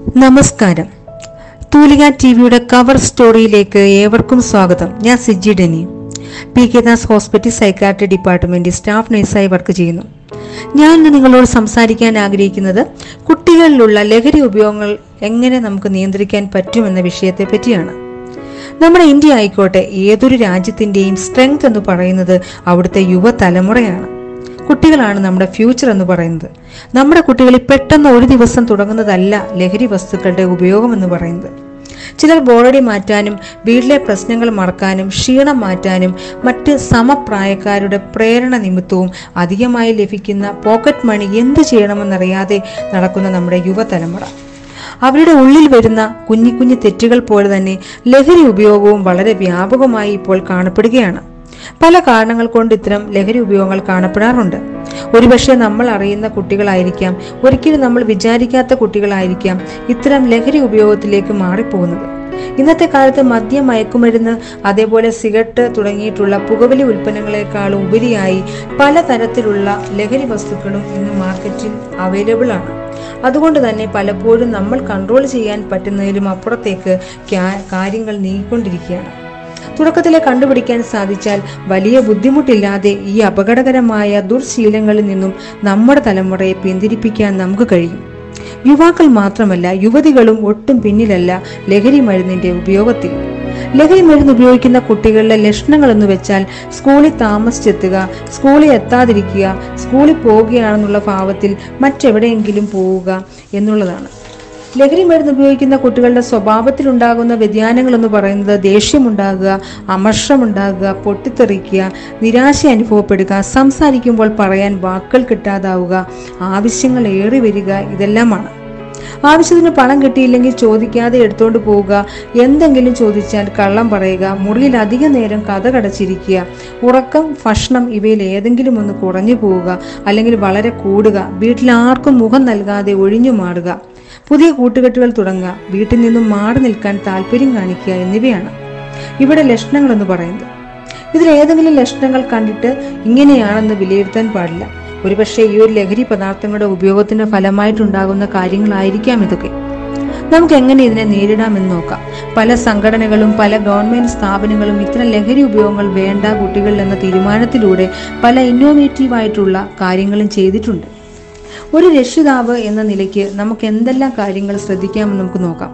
നമസ്കാരം തൂലിക ടി വിയുടെ കവർ സ്റ്റോറിയിലേക്ക് ഏവർക്കും സ്വാഗതം ഞാൻ Siji Deni P K Das hospital psychiatry ഡിപ്പാർട്ട്മെന്റിൽ സ്റ്റാഫ് നഴ്സായി വർക്ക് ചെയ്യുന്നു ഞാൻ ഇന്ന് നിങ്ങളോട് സംസാരിക്കാൻ ആഗ്രഹിക്കുന്നത് കുട്ടികളിലുള്ള ലഹരി ഉപയോഗങ്ങൾ എങ്ങനെ നമുക്ക് നിയന്ത്രിക്കാൻ പറ്റുമെന്ന വിഷയത്തെ പറ്റിയാണ് നമ്മുടെ ഇന്ത്യ ആയിക്കോട്ടെ ഏതൊരു രാജ്യത്തിന്റെയും സ്ട്രെങ്ത് എന്ന് പറയുന്നത് അവിടുത്തെ യുവതലമുറയാണ് കുട്ടികളാണ് നമ്മുടെ ഫ്യൂച്ചർ എന്ന് പറയുന്നത് നമ്മുടെ കുട്ടികളിൽ പെട്ടെന്ന് ഒരു ദിവസം തുടങ്ങുന്നതല്ല ലഹരി വസ്തുക്കളുടെ ഉപയോഗം എന്ന് പറയുന്നത് ചിലർ ബോറടി മാറ്റാനും വീട്ടിലെ പ്രശ്നങ്ങൾ മറക്കാനും ക്ഷീണം മാറ്റാനും മറ്റ് സമപ്രായക്കാരുടെ പ്രേരണ നിമിത്തവും അധികമായി ലഭിക്കുന്ന പോക്കറ്റ് മണി എന്ത് ചെയ്യണമെന്നറിയാതെ നടക്കുന്ന നമ്മുടെ യുവതലമുറ അവരുടെ ഉള്ളിൽ വരുന്ന കുഞ്ഞു കുഞ്ഞു തെറ്റുകൾ പോലെ തന്നെ ലഹരി ഉപയോഗവും വളരെ വ്യാപകമായി ഇപ്പോൾ കാണപ്പെടുകയാണ് പല കാരണങ്ങൾ കൊണ്ട് ഇത്തരം ലഹരി ഉപയോഗങ്ങൾ കാണപ്പെടാറുണ്ട് ഒരുപക്ഷെ നമ്മൾ അറിയുന്ന കുട്ടികളായിരിക്കാം ഒരിക്കലും നമ്മൾ വിചാരിക്കാത്ത കുട്ടികളായിരിക്കാം ഇത്തരം ലഹരി ഉപയോഗത്തിലേക്ക് മാറിപ്പോകുന്നത് ഇന്നത്തെ കാലത്ത് മദ്യം മയക്കുമരുന്ന് അതേപോലെ സിഗരറ്റ് തുടങ്ങിയിട്ടുള്ള പുകവലി ഉൽപ്പന്നങ്ങളെക്കാളും ഉപരിയായി പലതരത്തിലുള്ള ലഹരി വസ്തുക്കളും ഇന്ന് മാർക്കറ്റിൽ അവൈലബിൾ ആണ് അതുകൊണ്ട് തന്നെ പലപ്പോഴും നമ്മൾ കൺട്രോൾ ചെയ്യാൻ പറ്റുന്നതിലും അപ്പുറത്തേക്ക് ക്യാ- കാര്യങ്ങൾ നീങ്ങിക്കൊണ്ടിരിക്കുകയാണ് തുടക്കത്തിലെ കണ്ടുപിടിക്കാൻ സാധിച്ചാൽ വലിയ ബുദ്ധിമുട്ടില്ലാതെ ഈ അപകടകരമായ ദുർശീലങ്ങളിൽ നിന്നും നമ്മുടെ തലമുറയെ പിന്തിരിപ്പിക്കാൻ നമുക്ക് കഴിയും യുവാക്കൾ മാത്രമല്ല യുവതികളും ഒട്ടും പിന്നിലല്ല ലഹരി മരുന്നിന്റെ ഉപയോഗത്തിൽ ലഹരി മരുന്ന് ഉപയോഗിക്കുന്ന കുട്ടികളുടെ ലക്ഷണങ്ങൾ എന്ന് വെച്ചാൽ സ്കൂളിൽ താമസിച്ചെത്തുക സ്കൂളിൽ എത്താതിരിക്കുക സ്കൂളിൽ പോവുകയാണെന്നുള്ള ഭാവത്തിൽ മറ്റെവിടെയെങ്കിലും പോവുക എന്നുള്ളതാണ് ലഹരി മരുന്ന് ഉപയോഗിക്കുന്ന കുട്ടികളുടെ സ്വഭാവത്തിലുണ്ടാകുന്ന വ്യതിയാനങ്ങൾ എന്ന് പറയുന്നത് ദേഷ്യമുണ്ടാകുക അമർഷമുണ്ടാകുക പൊട്ടിത്തെറിക്കുക നിരാശ അനുഭവപ്പെടുക സംസാരിക്കുമ്പോൾ പറയാൻ വാക്കുകൾ കിട്ടാതാവുക ആവശ്യങ്ങൾ ഏറി വരിക ഇതെല്ലാമാണ് ആവശ്യത്തിന് പണം കിട്ടിയില്ലെങ്കിൽ ചോദിക്കാതെ എടുത്തുകൊണ്ട് പോവുക എന്തെങ്കിലും ചോദിച്ചാൽ കള്ളം പറയുക മുറിയിൽ അധിക നേരം കഥ കടച്ചിരിക്കുക ഉറക്കം ഭക്ഷണം ഇവയിൽ ഏതെങ്കിലും ഒന്ന് കുറഞ്ഞു പോവുക അല്ലെങ്കിൽ വളരെ കൂടുക വീട്ടിൽ ആർക്കും മുഖം നൽകാതെ ഒഴിഞ്ഞു മാറുക പുതിയ കൂട്ടുകെട്ടുകൾ തുടങ്ങുക വീട്ടിൽ നിന്നും മാറി നിൽക്കാൻ താല്പര്യം കാണിക്കുക എന്നിവയാണ് ഇവിടെ ലക്ഷണങ്ങൾ എന്ന് പറയുന്നത് ഇതിൽ ഏതെങ്കിലും ലക്ഷണങ്ങൾ കണ്ടിട്ട് ഇങ്ങനെയാണെന്ന് വിലയിരുത്താൻ പാടില്ല ഒരുപക്ഷെ ഈ ഒരു ലഹരി പദാർത്ഥങ്ങളുടെ ഉപയോഗത്തിന്റെ ഫലമായിട്ടുണ്ടാകുന്ന കാര്യങ്ങളായിരിക്കാം ഇതൊക്കെ നമുക്ക് എങ്ങനെ ഇതിനെ നേരിടാമെന്ന് നോക്കാം പല സംഘടനകളും പല ഗവൺമെന്റ് സ്ഥാപനങ്ങളും ഇത്തരം ലഹരി ഉപയോഗങ്ങൾ വേണ്ട കുട്ടികളിൽ എന്ന തീരുമാനത്തിലൂടെ പല ഇന്നോവേറ്റീവ് ആയിട്ടുള്ള കാര്യങ്ങളും ചെയ്തിട്ടുണ്ട് ഒരു രക്ഷിതാവ് എന്ന നിലയ്ക്ക് നമുക്ക് എന്തെല്ലാം കാര്യങ്ങൾ ശ്രദ്ധിക്കാമെന്ന് നമുക്ക് നോക്കാം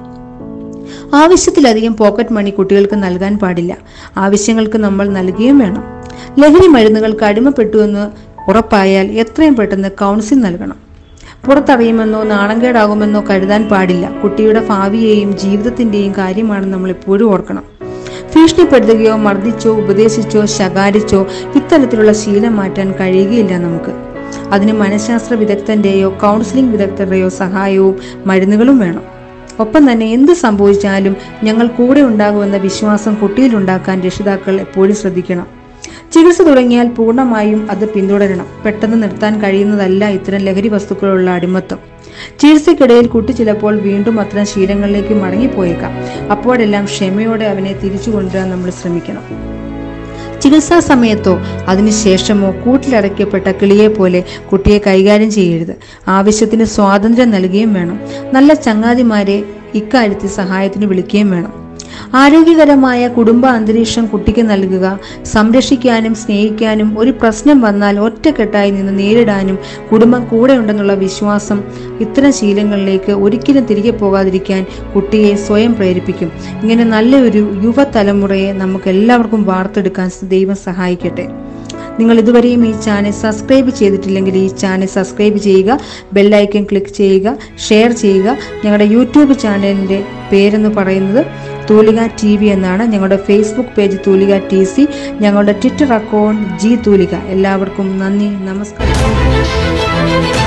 ആവശ്യത്തിലധികം പോക്കറ്റ് മണി കുട്ടികൾക്ക് നൽകാൻ പാടില്ല ആവശ്യങ്ങൾക്ക് നമ്മൾ നൽകുകയും വേണം ലഹരി മരുന്നുകൾക്ക് അടിമപ്പെട്ടുവെന്ന് ഉറപ്പായാൽ എത്രയും പെട്ടെന്ന് കൗൺസിൽ നൽകണം പുറത്തറിയുമെന്നോ നാണംകേടാകുമെന്നോ കരുതാൻ പാടില്ല കുട്ടിയുടെ ഭാവിയെയും ജീവിതത്തിന്റെയും കാര്യമാണ് നമ്മൾ എപ്പോഴും ഓർക്കണം ഭീഷണിപ്പെടുത്തുകയോ മർദ്ദിച്ചോ ഉപദേശിച്ചോ ശകാരിച്ചോ ഇത്തരത്തിലുള്ള ശീലം മാറ്റാൻ കഴിയുകയില്ല നമുക്ക് അതിന് മനഃശാസ്ത്ര വിദഗ്ധന്റെയോ കൗൺസിലിംഗ് വിദഗ്ധരുടെയോ സഹായവും മരുന്നുകളും വേണം ഒപ്പം തന്നെ എന്ത് സംഭവിച്ചാലും ഞങ്ങൾ കൂടെ ഉണ്ടാകുമെന്ന വിശ്വാസം കുട്ടിയിലുണ്ടാക്കാൻ രക്ഷിതാക്കൾ എപ്പോഴും ശ്രദ്ധിക്കണം ചികിത്സ തുടങ്ങിയാൽ പൂർണ്ണമായും അത് പിന്തുടരണം പെട്ടെന്ന് നിർത്താൻ കഴിയുന്നതല്ല ഇത്തരം ലഹരി വസ്തുക്കളുള്ള അടിമത്തം ചികിത്സയ്ക്കിടയിൽ കുട്ടി ചിലപ്പോൾ വീണ്ടും അത്തരം ശീലങ്ങളിലേക്ക് മടങ്ങിപ്പോയേക്കാം അപ്പോഴെല്ലാം ക്ഷമയോടെ അവനെ തിരിച്ചു കൊണ്ടുവരാൻ നമ്മൾ ശ്രമിക്കണം ചികിത്സാ സമയത്തോ അതിനുശേഷമോ കൂട്ടിലടയ്ക്കപ്പെട്ട കിളിയെ പോലെ കുട്ടിയെ കൈകാര്യം ചെയ്യരുത് ആവശ്യത്തിന് സ്വാതന്ത്ര്യം നൽകുകയും വേണം നല്ല ചങ്ങാതിമാരെ ഇക്കാര്യത്തിൽ സഹായത്തിന് വിളിക്കുകയും വേണം ആരോഗ്യകരമായ കുടുംബ അന്തരീക്ഷം കുട്ടിക്ക് നൽകുക സംരക്ഷിക്കാനും സ്നേഹിക്കാനും ഒരു പ്രശ്നം വന്നാൽ ഒറ്റക്കെട്ടായി നിന്ന് നേരിടാനും കുടുംബം കൂടെ ഉണ്ടെന്നുള്ള വിശ്വാസം ഇത്തരം ശീലങ്ങളിലേക്ക് ഒരിക്കലും തിരികെ പോകാതിരിക്കാൻ കുട്ടിയെ സ്വയം പ്രേരിപ്പിക്കും ഇങ്ങനെ നല്ലൊരു യുവതലമുറയെ നമുക്ക് എല്ലാവർക്കും വാർത്തെടുക്കാൻ ദൈവം സഹായിക്കട്ടെ നിങ്ങൾ ഇതുവരെയും ഈ ചാനൽ സബ്സ്ക്രൈബ് ചെയ്തിട്ടില്ലെങ്കിൽ ഈ ചാനൽ സബ്സ്ക്രൈബ് ചെയ്യുക ബെല്ലൈക്കൺ ക്ലിക്ക് ചെയ്യുക ഷെയർ ചെയ്യുക ഞങ്ങളുടെ യൂട്യൂബ് ചാനലിൻ്റെ പേരെന്ന് പറയുന്നത് തൂലിക ടി വി എന്നാണ് ഞങ്ങളുടെ Facebook page Thoolika T C ഞങ്ങളുടെ ട്വിറ്റർ അക്കൗണ്ട് ജി തൂലിക എല്ലാവർക്കും നന്ദി നമസ്കാരം